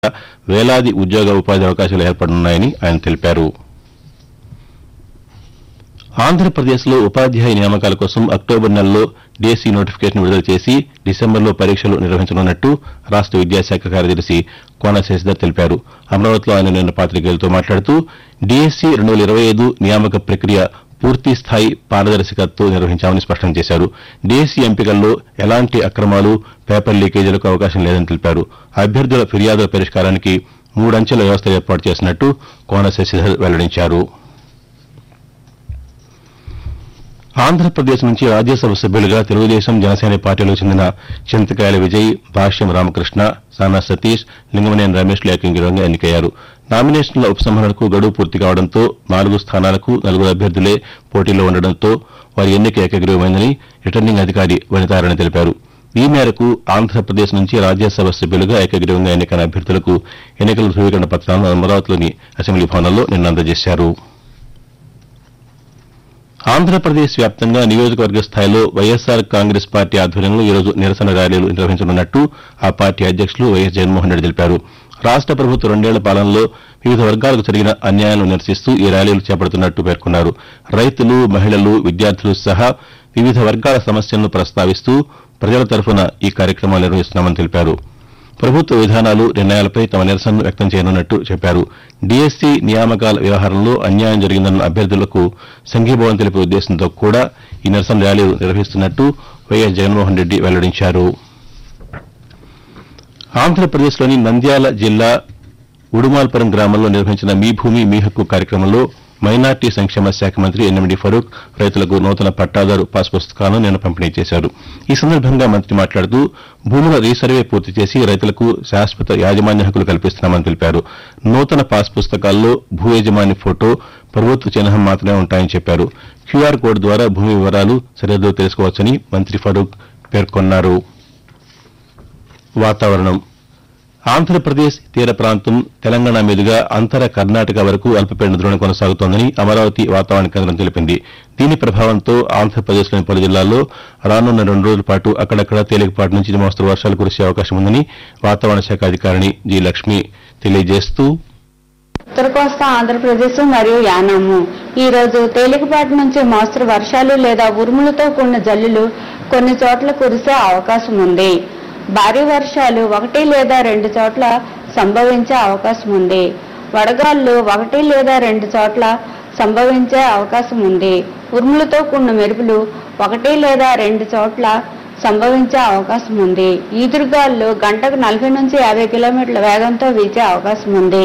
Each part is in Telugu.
వేలాది ఉద్యోగ ఉపాధి అవకాశాలు ఏర్పడనున్నాయని ఆయన తెలిపారు ఆంధ్రప్రదేశ్లో ఉపాధ్యాయ నియామకాల కోసం అక్టోబర్ నెలలో డీఎస్సీ నోటిఫికేషన్ విడుదల చేసి డిసెంబర్లో పరీక్షలు నిర్వహించనున్నట్టు రాష్ట విద్యాశాఖ కార్యదర్శి కోన శశిధర్ తెలిపారు అమరావతిలో ఆయన నిన్న పాతికేయులతో మాట్లాడుతూ డీఎస్సీ రెండు వేల ఇరవై ఐదు నియామక ప్రక్రియ పూర్తి స్థాయి పారదర్శకతతో నిర్వహించామని స్పష్టం చేశారు డీఎస్సీ ఎంపికల్లో ఎలాంటి అక్రమాలు పేపర్ లీకేజీలకు అవకాశం లేదని తెలిపారు అభ్యర్థుల ఫిర్యాదుల పరిష్కారానికి మూడంచెల వ్యవస్థ ఏర్పాటు చేసినట్టు కోన శశిధర్ వెల్లడించారు ఆంధ్రప్రదేశ్ నుంచి రాజ్యసభ సభ్యులుగా తెలుగుదేశం జనసేన పార్టీలకు చెందిన చింతకాయల విజయ్ భాష్యం రామకృష్ణ సానా సతీష్ లింగమనేని రమేష్ ఏకంగిరంగా ఎన్నికయ్యారు నామినేషన్ల ఉపసంహరణకు గడువు పూర్తి కావడంతో నాలుగు స్థానాలకు నలుగురు అభ్యర్థులే పోటీలో ఉండడంతో వారి ఎన్నిక ఏకగ్రీవమైందని రిటర్నింగ్ అధికారి వనితారాయణ తెలిపారు ఈ మేరకు ఆంధ్రప్రదేశ్ నుంచి రాజ్యసభ సభ్యులుగా ఏకగ్రీవంగా ఎన్నికైన అభ్యర్థులకు ఎన్నికల ధృవీకరణ పత్రాలను అమరావతిలోని అసెంబ్లీ భవనంలో నిన్న అందజేశారు ఆంధ్రప్రదేశ్ వ్యాప్తంగా నియోజకవర్గ స్థాయిలో వైఎస్సార్ కాంగ్రెస్ పార్టీ ఆధ్వర్యంలో ఈరోజు నిరసన ర్యాలీలు నిర్వహించనున్నట్టు ఆ పార్టీ అధ్యక్షులు వైఎస్ జగన్మోహన్ రెడ్డి తెలిపారు రాష్ట ప్రభుత్వ రెండేళ్ల పాలనలో వివిధ వర్గాలకు జరిగిన అన్యాయాలను నిరసిస్తూ ఈ ర్యాలీలు చేపడుతున్నట్టు పేర్కొన్నారు రైతులు మహిళలు విద్యార్థులు సహా వివిధ వర్గాల సమస్యలను ప్రస్తావిస్తూ ప్రజల తరఫున ఈ కార్యక్రమాలు నిర్వహిస్తున్నామని తెలిపారు ప్రభుత్వ విధానాలు నిర్ణయాలపై తమ నిరసనను వ్యక్తం చేయనున్నట్టు చెప్పారు డీఎస్సీ నియామకాల వ్యవహారంలో అన్యాయం జరిగిందన్న అభ్యర్థులకు సంఘీభావం తెలిపే ఉద్దేశంతో కూడా ఈ నిరసన ర్యాలీలు నిర్వహిస్తున్నట్టు వైఎస్ జగన్మోహన్ రెడ్డి వెల్లడించారు ఆంధ్రప్రదేశ్లోని నంద్యాల జిల్లా ఉడుమాల్పురం గ్రామంలో నిర్వహించిన మీ భూమి మీ హక్కు కార్యక్రమంలో మైనార్టీ సంక్షేమ శాఖ మంత్రి ఎన్ఎండి ఫరూక్ రైతులకు నూతన పట్టాదారు పాస్ పుస్తకాలను నిన్న పంపిణీ చేశారు ఈ సందర్భంగా మంత్రి మాట్లాడుతూ భూముల రీసర్వే పూర్తి చేసి రైతులకు శాశ్వత యాజమాన్య హక్కులు కల్పిస్తున్నామని తెలిపారు నూతన పాస్ పుస్తకాల్లో భూ యజమాని ఫోటో ప్రభుత్వ చిహ్నం మాత్రమే ఉంటాయని చెప్పారు క్యూఆర్ కోడ్ ద్వారా భూమి వివరాలు సరిహద్దులు తెలుసుకోవచ్చని మంత్రి ఫరూక్ పేర్కొన్నారు వాతావరణం ఆంధ్రప్రదేశ్ తీర ప్రాంతం తెలంగాణ మీదుగా అంతర కర్ణాటక వరకు అల్పపీడన ద్రోణి కొనసాగుతోందని అమరావతి వాతావరణ కేంద్రం తెలిపింది దీని ప్రభావంతో ఆంధ్రప్రదేశ్లోని పలు జిల్లాల్లో రానున్న రెండు రోజుల పాటు అక్కడక్కడ తేలికపాటి నుంచి మోస్తరు వర్షాలు కురిసే అవకాశం ఉందని వాతావరణ శాఖ అధికారిణి జి లక్ష్మి తెలియజేస్తూ ఉత్తర కోస్తా ఆంధ్రప్రదేశ్ మరియు యానాము ఈ రోజు తేలికపాటి నుంచి మోస్తరు వర్షాలు లేదా ఉరుములతో కూడిన జల్లులు కొన్ని చోట్ల కురిసే అవకాశం ఉంది భారీ వర్షాలు ఒకటి లేదా రెండు చోట్ల సంభవించే అవకాశం ఉంది వడగాళ్ళు ఒకటి లేదా రెండు చోట్ల సంభవించే అవకాశం ఉంది ఉరుములతో కూడిన మెరుపులు ఒకటి లేదా రెండు చోట్ల సంభవించే అవకాశం ఉంది ఈదురుగాళ్ళు గంటకు నలభై నుంచి యాభై కిలోమీటర్ల వేగంతో వీచే అవకాశం ఉంది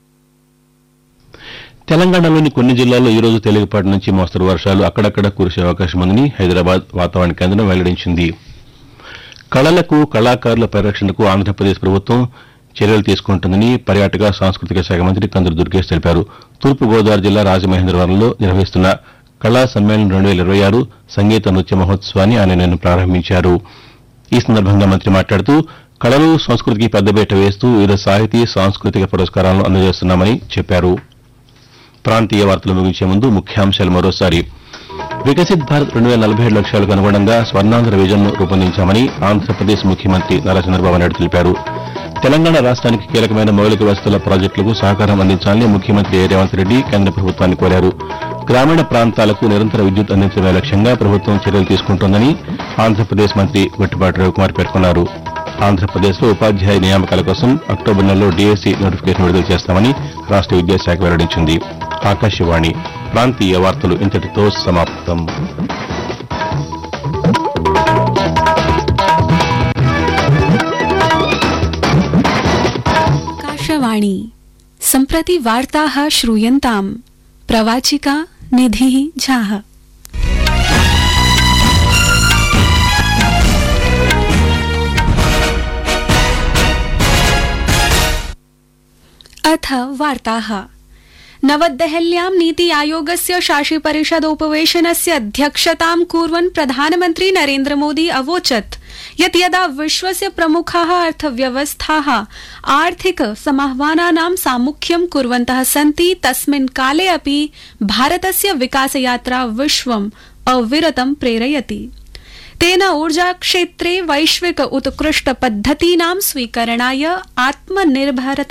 తెలంగాణలోని కొన్ని జిల్లాల్లో ఈ రోజు తేలికపాటి నుంచి మోస్తరు వర్షాలు అక్కడక్కడ కురిసే అవకాశం ఉందని హైదరాబాద్ వాతావరణ కేంద్రం వెల్లడించింది కళలకు కళాకారుల పరిరక్షణకు ఆంధ్రప్రదేశ్ ప్రభుత్వం చర్యలు తీసుకుంటుందని పర్యాటక సాంస్కృతిక శాఖ మంత్రి కందులు దుర్గేష్ తెలిపారు తూర్పుగోదావరి జిల్లా రాజమహేంద్రవరంలో నిర్వహిస్తున్న కళా సమ్మేళనం రెండు వేల ఇరవై ఆరు సంగీత నృత్య మహోత్సవాన్ని ఆయన నిన్న ప్రారంభించారు ఈ సందర్భంగా మంత్రి మాట్లాడుతూ కళలు సంస్కృతికి పెద్దపీట వేస్తూ వివిధ సాహితీ సాంస్కృతిక పురస్కారాలను అందజేస్తున్నామని చెప్పారు ప్రాంతీయ వార్తలు ముగించే ముందు ముఖ్యాంశాలు మరోసారి వికసిత్ భారత్ రెండు వేల నలభై ఏడు లక్ష్యాలకు అనుగుణంగా స్వర్ణాంధ్ర విజన్ను రూపొందించామని ఆంధ్రప్రదేశ్ ముఖ్యమంత్రి నారా చంద్రబాబు నాయుడు తెలిపారు తెలంగాణ రాష్ట్రానికి కీలకమైన మౌలిక వసతుల ప్రాజెక్టులకు సహకారం అందించాలని ముఖ్యమంత్రి ఏ రేవంత్ రెడ్డి కేంద్ర ప్రభుత్వాన్ని కోరారు గ్రామీణ ప్రాంతాలకు నిరంతర విద్యుత్ అందించడమే లక్ష్యంగా ప్రభుత్వం చర్యలు తీసుకుంటోందని ఆంధ్రప్రదేశ్ మంత్రి గొట్టిపాటి రవికుమార్ పేర్కొన్నారు ఆంధ్రప్రదేశ్లో ఉపాధ్యాయ నియామకాల కోసం అక్టోబర్ నెలలో డీఎస్సీ నోటిఫికేషన్ విడుదల చేస్తామని రాష్ట్ర విద్యాశాఖ వెల్లడించింది ఆకాశవాణి ప్రాంతీయ వార్తలు ఇంతటితో సమాప్తం आकाशवाणी सम्प्रति वार्ताः श्रूयन्ताम् प्रवाचिका निधिः झाः अथ वार्ताः नवदेहल्यां नीति आयोगस्य शासिपरिषदोपवेशनस्य अध्यक्षतां कुर्वन् प्रधानमन्त्री नरेन्द्रमोदी अवोचत् यत् यदा विश्वस्य प्रमुखाः अर्थव्यवस्थाः आर्थिक समाह्वानानां सामुख्यं कुर्वन्तः सन्ति तस्मिन् काले अपि भारतस्य विकासयात्रा विश्वम् अविरतं प्रेरयति तेन ऊर्जाक्षेत्रे वैश्विक उत्कृष्ट पद्धतीनां स्वीकरणाय आत्मनिर्भरता